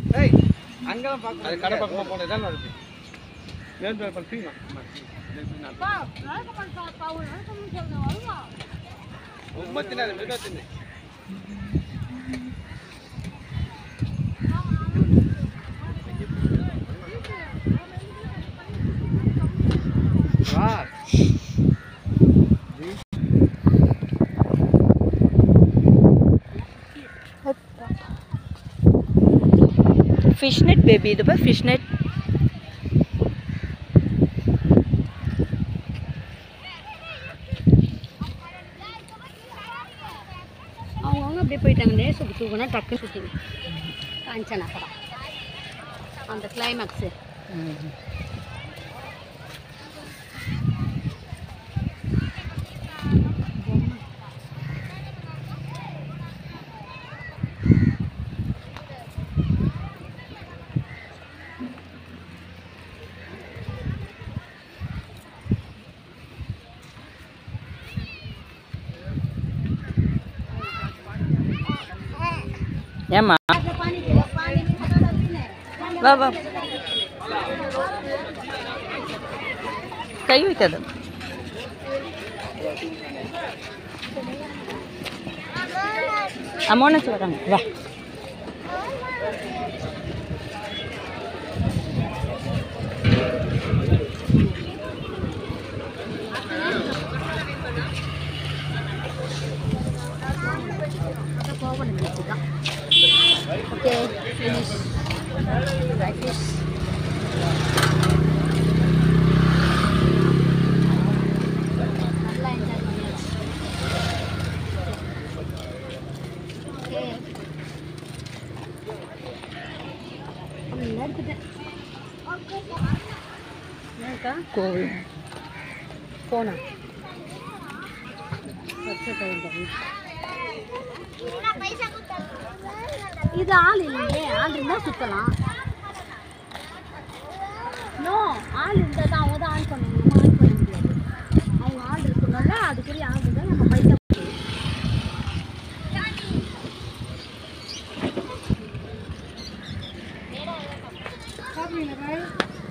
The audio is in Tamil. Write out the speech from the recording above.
ஏய் அங்கெல்லாம் பார்க்க அது கடை பக்கமாக போனது தான் இருக்கு நேர்ந்து பண்ணுறீங்க ரொம்ப தின்னாது மெதுவாக தின்னு வா ஃபிஷ் நெட் பேபி இது பார் ஃபிஷ் நெட் அவங்கவுங்க அப்படியே போயிட்டாங்க சுற்றி தூக்குனா டக்குன்னு சுற்றி காஞ்சனா படம் அந்த கிளைமேக்ஸு ஏம்மா வா வா கை வைக்காத அம்மோனாச்சு வராங்க வா ஓகே ஃபினிஷ் ட்ரை ஃபிஷ் நல்லா என்ஜாய் பண்ணியாச்சு ஓகே எடுத்துட்டேன் என்னக்கா கோவில் போனா வச்சுட்டு இது ஆள் இல்லையே ஆள் இருந்தால் சுற்றலாம் நோ ஆள் இருந்தால் தான் அவங்க தான் ஆன் பண்ணுவாங்க நம்ம ஆன் பண்ண முடியாது அவங்க ஆள் இருக்கணும்ல அதுக்குரிய ஆள் இருந்தால் நம்ம பைக்கை சாப்பிடுவீங்களா பாய்